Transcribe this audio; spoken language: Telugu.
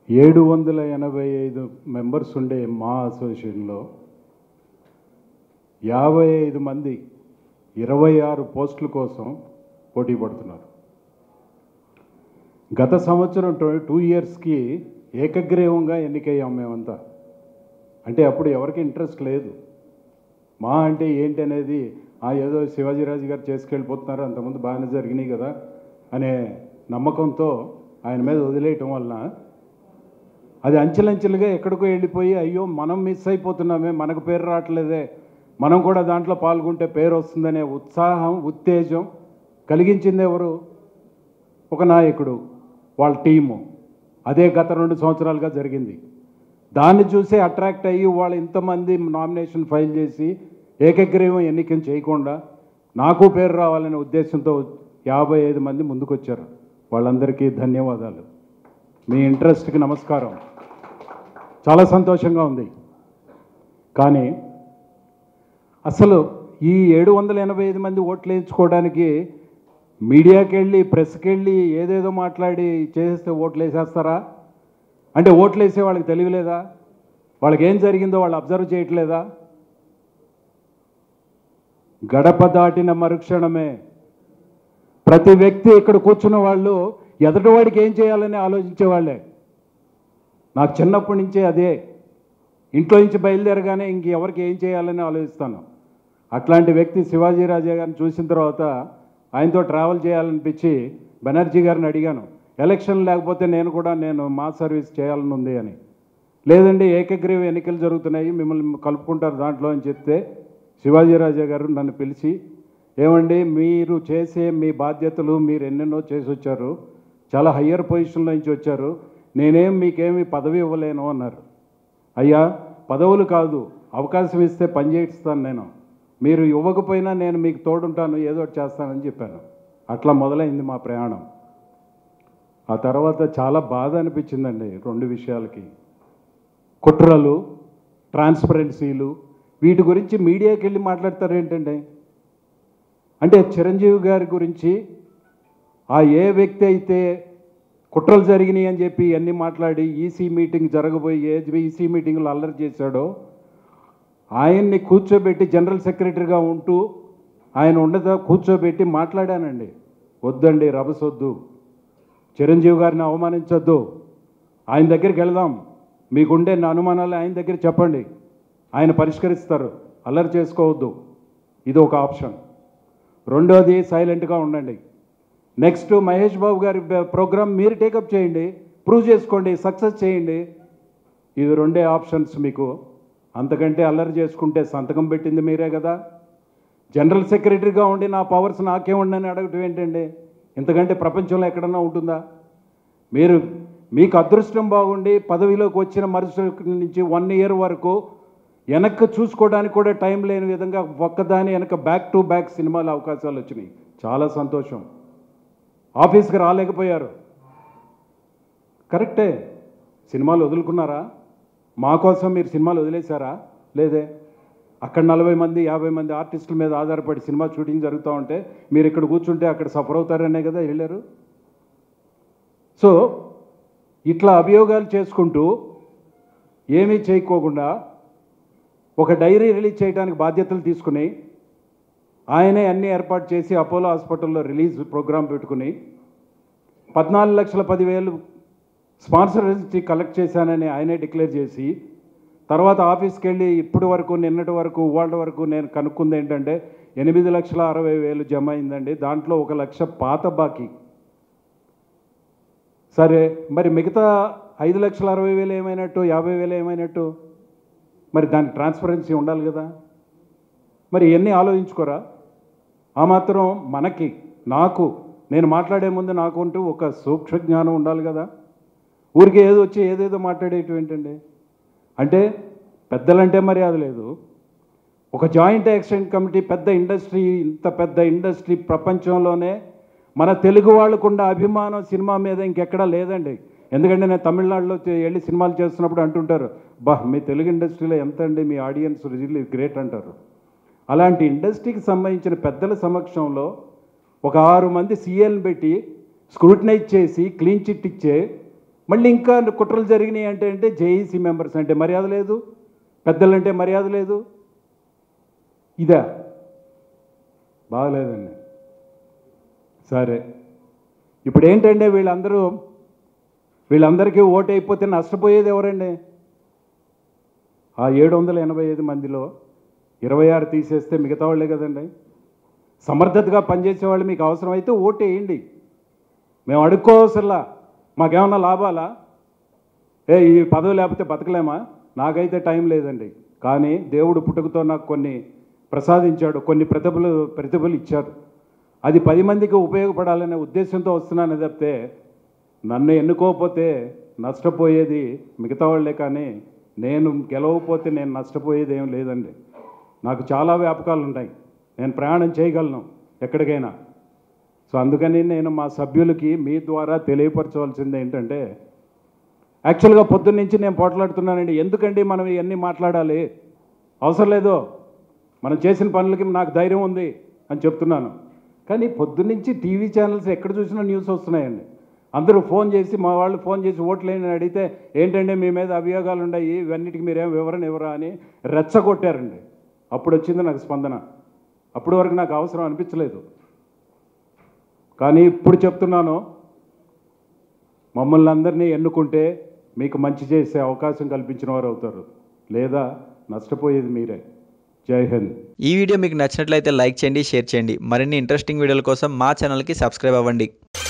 ఏడు వందల ఎనభై ఐదు మెంబర్స్ ఉండే మా అసోసియేషన్లో యాభై ఐదు మంది ఇరవై ఆరు పోస్టుల కోసం పోటీ పడుతున్నారు గత సంవత్సరం టూ- టూ ఇయర్స్కి ఏకగ్రీవంగా ఎన్నికయ్యాం మేమంతా అంటే అప్పుడు ఎవరికి ఇంట్రెస్ట్ లేదు మా అంటే ఏంటి అనేది ఆ ఏదో శివాజీరాజు గారు చేసుకెళ్ళిపోతున్నారు అంతకుముందు బాగానే జరిగినాయి కదా అనే నమ్మకంతో ఆయన మీద వదిలేయటం వలన అది అంచెలంచెలుగా ఎక్కడికో వెళ్ళిపోయి అయ్యో మనం మిస్ అయిపోతున్నామే మనకు పేరు రావట్లేదే మనం కూడా దాంట్లో పాల్గొంటే పేరు వస్తుందనే ఉత్సాహం ఉత్తేజం కలిగించింది ఎవరు ఒక నాయకుడు వాళ్ళ టీము అదే గత రెండు సంవత్సరాలుగా జరిగింది దాన్ని చూసి అట్రాక్ట్ అయ్యి వాళ్ళు ఇంతమంది నామినేషన్ ఫైల్ చేసి ఏకగ్రీవం ఎన్నికలు చేయకుండా నాకు పేరు రావాలనే ఉద్దేశంతో యాభై ఐదు మంది ముందుకొచ్చారు వాళ్ళందరికీ ధన్యవాదాలు మీ ఇంట్రెస్ట్కి నమస్కారం చాలా సంతోషంగా ఉంది కానీ అసలు ఈ ఏడు వందల ఎనభై ఐదు మంది ఓట్లు వేయించుకోవడానికి మీడియాకి వెళ్ళి ప్రెస్కి వెళ్ళి ఏదేదో మాట్లాడి చేసేస్తే ఓట్లు వేసేస్తారా అంటే ఓట్లు వేసే వాళ్ళకి తెలియలేదా వాళ్ళకి ఏం జరిగిందో వాళ్ళు అబ్జర్వ్ చేయట్లేదా గడప దాటిన మరుక్షణమే ప్రతి వ్యక్తి ఇక్కడ కూర్చున్న వాళ్ళు ఎదుటివాడికి ఏం చేయాలని ఆలోచించే వాళ్ళే నాకు చిన్నప్పటి నుంచే అదే ఇంట్లో నుంచి బయలుదేరగానే ఇంక ఎవరికి ఏం చేయాలని ఆలోచిస్తాను అట్లాంటి వ్యక్తి శివాజీ రాజా గారిని చూసిన తర్వాత ఆయనతో ట్రావెల్ చేయాలనిపించి బెనర్జీ గారిని అడిగాను ఎలక్షన్ లేకపోతే నేను కూడా నేను మా సర్వీస్ చేయాలని ఉంది అని లేదండి ఏకగ్రీవ ఎన్నికలు జరుగుతున్నాయి మిమ్మల్ని కలుపుకుంటారు దాంట్లో అని చెప్తే శివాజీ రాజా గారు నన్ను పిలిచి ఏమండి మీరు చేసే మీ బాధ్యతలు మీరు ఎన్నెన్నో చేసి వచ్చారు చాలా హయ్యర్ పొజిషన్లో నుంచి వచ్చారు నేనేం మీకేమి పదవి ఇవ్వలేను అన్నారు అయ్యా పదవులు కాదు అవకాశం ఇస్తే పని చేయిస్తాను నేను మీరు ఇవ్వకపోయినా నేను మీకు తోడుంటాను ఏదో ఒకటి చేస్తానని చెప్పాను అట్లా మొదలైంది మా ప్రయాణం ఆ తర్వాత చాలా బాధ అనిపించిందండి రెండు విషయాలకి కుట్రలు ట్రాన్స్పరెన్సీలు వీటి గురించి మీడియాకి వెళ్ళి మాట్లాడతారు ఏంటండి అంటే చిరంజీవి గారి గురించి ఆ ఏ వ్యక్తి అయితే కుట్రలు జరిగినాయి అని చెప్పి అన్నీ మాట్లాడి ఈసీ మీటింగ్ జరగబోయి ఏ ఈసీ మీటింగ్లో అల్లరి చేశాడో ఆయన్ని కూర్చోబెట్టి జనరల్ సెక్రటరీగా ఉంటూ ఆయన ఉండదా కూర్చోబెట్టి మాట్లాడానండి వద్దండి రభసొద్దు చిరంజీవి గారిని అవమానించొద్దు ఆయన దగ్గరికి వెళదాం మీకుండే అనుమానాలు ఆయన దగ్గర చెప్పండి ఆయన పరిష్కరిస్తారు అల్లరి చేసుకోవద్దు ఇది ఒక ఆప్షన్ రెండోది సైలెంట్గా ఉండండి నెక్స్ట్ మహేష్ బాబు గారి ప్రోగ్రామ్ మీరు టేకప్ చేయండి ప్రూవ్ చేసుకోండి సక్సెస్ చేయండి ఇవి రెండే ఆప్షన్స్ మీకు అంతకంటే అల్లరి చేసుకుంటే సంతకం పెట్టింది మీరే కదా జనరల్ సెక్రటరీగా ఉండి నా పవర్స్ నాకే ఉండని అడగటం ఏంటండి ఇంతకంటే ప్రపంచంలో ఎక్కడన్నా ఉంటుందా మీరు మీకు అదృష్టం బాగుండి పదవిలోకి వచ్చిన మరుసటి నుంచి వన్ ఇయర్ వరకు వెనక్కి చూసుకోవడానికి కూడా టైం లేని విధంగా ఒక్కదాని వెనక బ్యాక్ టు బ్యాక్ సినిమాల అవకాశాలు వచ్చినాయి చాలా సంతోషం ఆఫీస్కి రాలేకపోయారు కరెక్టే సినిమాలు వదులుకున్నారా మా కోసం మీరు సినిమాలు వదిలేశారా లేదే అక్కడ నలభై మంది యాభై మంది ఆర్టిస్టుల మీద ఆధారపడి సినిమా షూటింగ్ జరుగుతూ ఉంటే మీరు ఇక్కడ కూర్చుంటే అక్కడ సఫర్ అవుతారనే కదా వెళ్ళారు సో ఇట్లా అభియోగాలు చేసుకుంటూ ఏమీ చేయకోకుండా ఒక డైరీ రిలీజ్ చేయడానికి బాధ్యతలు తీసుకుని ఆయనే అన్ని ఏర్పాటు చేసి అపోలో హాస్పిటల్లో రిలీజ్ ప్రోగ్రాం పెట్టుకుని పద్నాలుగు లక్షల పదివేలు స్పాన్సర్స్ కలెక్ట్ చేశానని ఆయనే డిక్లేర్ చేసి తర్వాత ఆఫీస్కి వెళ్ళి ఇప్పటి వరకు నిన్నటి వరకు ఇవాళ వరకు నేను కనుక్కుంది ఏంటంటే ఎనిమిది లక్షల అరవై వేలు జమ అయిందండి దాంట్లో ఒక లక్ష పాత బాకీ సరే మరి మిగతా ఐదు లక్షల అరవై వేలు ఏమైనట్టు యాభై వేలు ఏమైనట్టు మరి దానికి ట్రాన్స్పరెన్సీ ఉండాలి కదా మరి ఇవన్నీ ఆలోచించుకోరా ఆ మాత్రం మనకి నాకు నేను మాట్లాడే ముందు నాకుంటూ ఒక సూక్ష్మ జ్ఞానం ఉండాలి కదా ఊరికి ఏదో వచ్చి ఏదేదో మాట్లాడేటివి ఏంటండి అంటే పెద్దలంటే మర్యాద లేదు ఒక జాయింట్ యాక్షన్ కమిటీ పెద్ద ఇండస్ట్రీ ఇంత పెద్ద ఇండస్ట్రీ ప్రపంచంలోనే మన తెలుగు వాళ్ళకున్న అభిమానం సినిమా మీద ఇంకెక్కడా లేదండి ఎందుకంటే నేను తమిళనాడులో చే- వెళ్ళి సినిమాలు చేస్తున్నప్పుడు అంటుంటారు బా మీ తెలుగు ఇండస్ట్రీలో ఎంత అండి మీ ఆడియన్స్ రిజిల్ గ్రేట్ అంటారు అలాంటి ఇండస్ట్రీకి సంబంధించిన పెద్దల సమక్షంలో ఒక ఆరు మంది సీఎల్ని పెట్టి స్క్రూటనైజ్ చేసి క్లీన్ చిట్ ఇచ్చే మళ్ళీ ఇంకా కుట్రలు జరిగినాయి అంటే అంటే జేఈసీ మెంబర్స్ అంటే మర్యాద లేదు పెద్దలంటే మర్యాద లేదు ఇదా బాగలేదండి సరే ఇప్పుడు ఏంటంటే వీళ్ళందరూ వీళ్ళందరికీ ఓటు అయిపోతే నష్టపోయేది ఎవరండి ఆ ఏడు వందల ఎనభై ఐదు మందిలో ఇరవై ఆరు తీసేస్తే మిగతా వాళ్ళే కదండి సమర్థతగా పనిచేసే వాళ్ళు మీకు అవసరమైతే ఓటు వేయండి మేము అడుక్కోవసరలా మాకేమన్నా లాభాలా ఏ ఈ పదవి లేకపోతే బతకలేమా నాకైతే టైం లేదండి కానీ దేవుడు పుట్టుకతో నాకు కొన్ని ప్రసాదించాడు కొన్ని ప్రతిభలు ప్రతిభలు ఇచ్చారు అది పది మందికి ఉపయోగపడాలనే ఉద్దేశంతో వస్తున్నాను తప్పితే నన్ను ఎన్నుకోకపోతే నష్టపోయేది మిగతా వాళ్ళే కానీ నేను గెలవకపోతే నేను నష్టపోయేది ఏం లేదండి నాకు చాలా వ్యాపకాలు ఉంటాయి నేను ప్రయాణం చేయగలను ఎక్కడికైనా సో అందుకని నేను మా సభ్యులకి మీ ద్వారా తెలియపరచవలసింది ఏంటంటే యాక్చువల్గా పొద్దున్న నుంచి నేను పోట్లాడుతున్నానండి ఎందుకండి మనం ఇవన్నీ మాట్లాడాలి అవసరం లేదు మనం చేసిన పనులకి నాకు ధైర్యం ఉంది అని చెప్తున్నాను కానీ పొద్దున్నుంచి టీవీ ఛానల్స్ ఎక్కడ చూసినా న్యూస్ వస్తున్నాయండి అందరూ ఫోన్ చేసి మా వాళ్ళు ఫోన్ చేసి ఓట్లేని అడిగితే ఏంటంటే మీ మీద అభియోగాలు ఉన్నాయి ఇవన్నిటికి మీరేం వివరణ ఇవ్వరా అని రెచ్చగొట్టారండి అప్పుడు వచ్చింది నాకు స్పందన అప్పటి వరకు నాకు అవసరం అనిపించలేదు కానీ ఇప్పుడు చెప్తున్నాను మమ్మల్ని అందరినీ ఎన్నుకుంటే మీకు మంచి చేసే అవకాశం కల్పించిన వారు అవుతారు లేదా నష్టపోయేది మీరే జై హింద్ ఈ వీడియో మీకు నచ్చినట్లయితే లైక్ చేయండి షేర్ చేయండి మరిన్ని ఇంట్రెస్టింగ్ వీడియోల కోసం మా ఛానల్కి సబ్స్క్రైబ్ అవ్వండి